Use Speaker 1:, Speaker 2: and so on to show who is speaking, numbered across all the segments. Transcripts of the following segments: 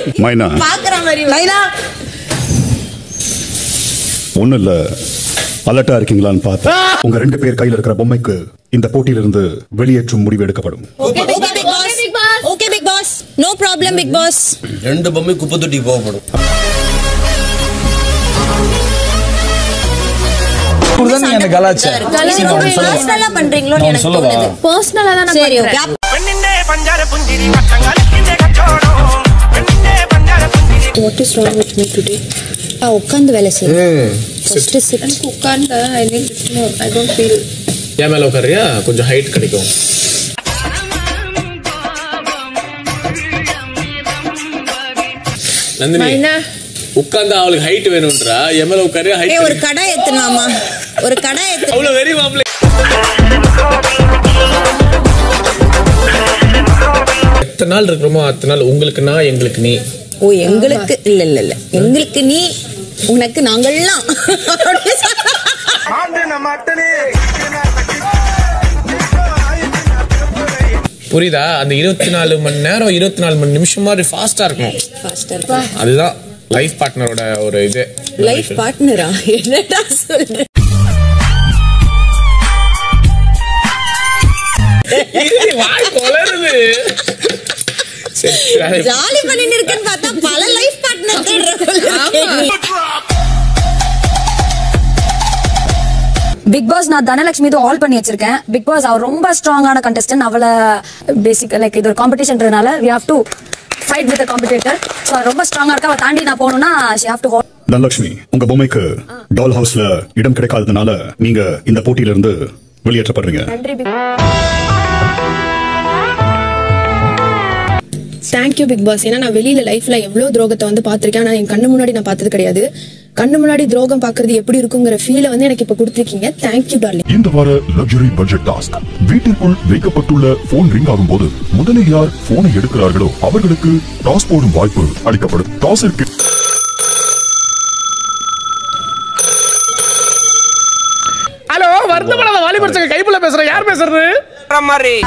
Speaker 1: மைனா
Speaker 2: பாக்குற மாதிரி
Speaker 3: லைனா
Speaker 1: ஒண்ணும் இல்ல அலர்ட்டா இருக்கீங்களான்னு பார்த்தேன் உங்க ரெண்டு பேர் கையில இருக்கிற பொம்மைக்கு இந்த போட்டியிலிருந்து வெளியேற்றும் முடிவு எடுக்கப்படும்
Speaker 2: okay Bigg Boss okay Bigg Boss no problem Bigg Boss
Speaker 4: ரெண்டு பொம்மை குப்பை தொட்டி போகப்படும்
Speaker 5: இப்படிதான் நீங்க என்ன கலாச்ச
Speaker 2: பர்சனலா பண்றீங்களோன்னு எனக்கு
Speaker 5: சொல்லவா?
Speaker 2: தோணுது
Speaker 3: பர்சனலா தான் நான்
Speaker 2: சரி
Speaker 3: பண்றேன்.
Speaker 2: ஓகே
Speaker 6: പെണ്ണിന്റെ പഞ്ചാര പുഞ്ചിരി വട്ടങ്ങളിന്റെ കച്ചോടോ പെണ്ണിന്റെ പഞ്ചാര പുഞ്ചിരി
Speaker 2: what is wrong with me today ஆ உட்கார்ந்து வேலை செய்யுங்க ஃபர்ஸ்ட் சிட்
Speaker 3: உட்கார்ந்து I need no I don't feel
Speaker 7: என் மேல உட்காரியா கொஞ்சம் ஹைட் கிடைக்கும் நந்தினி
Speaker 3: மைனா
Speaker 7: உட்கார்ந்து அவளுக்கு ஹைட் வேணும்ன்றா என் மேல உட்காரியா
Speaker 2: ஏய் ஒரு
Speaker 7: ஹைட்
Speaker 2: கடை ஏத்துனாமா ஒரு கடை ஏத்து
Speaker 7: அவ்வளவு வெறி மாப்பிள்ளை எத்தனை நாள் இருக்கிறோமோ அத்தனை நாள் உங்களுக்கு நான் எங்களுக்கு நீ
Speaker 2: ஓ எங்களுக்கு இல்ல இல்ல இல்ல எங்களுக்கு நீ உனக்கு நாங்கள்லாம் அப்படி சொல்ல-
Speaker 6: ആണ്ട് നമ്മട്ടനെ
Speaker 7: புரியுதா அந்த இருபத்தி நாலு மணி நேரம் இருபத்தி நாலு மணி நிமிஷம் மாதிரி ஃபாஸ்டா இருக்கணும்
Speaker 2: Faster.
Speaker 7: அதுதான் லைஃப் பார்ட்னரோட ஒரு இது
Speaker 2: லைஃப் பார்ட்னரா என்னடா சொல்ற
Speaker 7: இது வாய் கொலருது சரி சரி, அதை
Speaker 2: ஜாலி பண்ணிட்டு இருக்கேன்னு பார்த்தா பல லைஃப் பார்ட்னர் தேடுற போல இருக்கே நீ.
Speaker 3: பிக் பாஸ் நான் தனலட்சுமி இது ஆல் பண்ணி வச்சிருக்கேன் பிக் பாஸ் அவர் ரொம்ப ஸ்ட்ராங்கான கண்டஸ்டன்ட் அவளை பேசிக் லைக் இது ஒரு காம்படிஷன்றதுனால we have to fight with competitor so ரொம்ப ஸ்ட்ராங்கா இருக்கா அவள் தாண்டி நான் போகணும்னா ஷி ஹேவ் டு
Speaker 1: தனலட்சுமி உங்க பொம்மைக்கு டால் ஹவுஸ்ல இடம் கிடைக்காததுனால நீங்க இந்த போட்டியிலிருந்து வெளியேற்றப்படுறீங்க
Speaker 3: நன்றி பிக்
Speaker 8: தேங்க்யூ பிக் பாஸ் ஏன்னா நான் வெளியில லைஃப்ல எவ்வளவு துரோகத்தை வந்து பார்த்திருக்கேன் ஆனா என் கண்ணு முன்னாடி நான் பார்த்தது கிடையாது கண்ணு முன்னாடி துரோகம் பார்க்கிறது எப்படி இருக்குங்கிற ஃபீலை வந்து எனக்கு இப்ப கொடுத்துருக்கீங்க தேங்க்யூ டார்லிங்
Speaker 9: இந்த வார லக்ஸரி பட்ஜெட் டாஸ்க் வீட்டிற்குள் வைக்கப்பட்டுள்ள போன் ரிங் ஆகும் போது முதலில் யார் போனை எடுக்கிறார்களோ அவர்களுக்கு டாஸ் போடும் வாய்ப்பு அளிக்கப்படும் டாஸிற்கு
Speaker 7: ஹலோ வருத்தப்படாத வாலிபர் சங்க கைப்புல பேசுறேன் யார் பேசுறது
Speaker 6: மாதிரி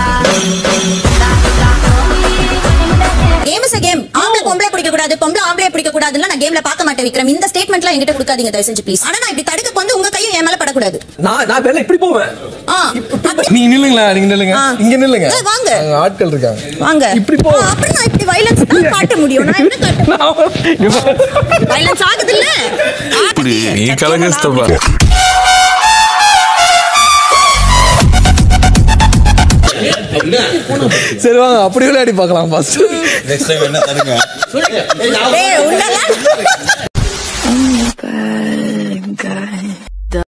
Speaker 2: கேம் இஸ் கேம் ஆம்பளை பொம்பளை பிடிக்க கூடாது பொம்பளை ஆம்பளை பிடிக்க கூடாதுன்னு நான் கேம்ல பார்க்க மாட்டேன் விக்ரம் இந்த ஸ்டேட்மெண்ட்லாம் என்கிட்ட கொடுக்காதீங்க தயவு செஞ்சு ப்ளீஸ் ஆனா நான் இப்படி தடுக்க வந்து உங்க கையும் என் மேல படக்கூடாது
Speaker 5: நான் நான் வேலை இப்படி போவேன்
Speaker 2: ஆ, அப்படி
Speaker 5: நீங்க நில்லுங்களா நீங்க நில்லுங்க
Speaker 2: ஆ.
Speaker 5: இங்க நில்லுங்க
Speaker 2: ஏய், வாங்க.
Speaker 5: அங்க ஆட்கள் இருக்காங்க
Speaker 2: வாங்க
Speaker 5: இப்படி போ.
Speaker 2: ஆ, அப்புறம் நான் இப்படி வைலன்ஸ் தான் காட்ட முடியும் நான் என்ன காட்ட வைலன்ஸ் ஆகுது இல்ல
Speaker 5: நீ கலங்கஸ்தப்பா சரி வாங்க அப்படி விளையாடி பார்க்கலாம் ஃபர்ஸ்ட்
Speaker 4: நெக்ஸ்ட் டைம் என்ன தருங்க
Speaker 2: ஏய் உன்னலாம்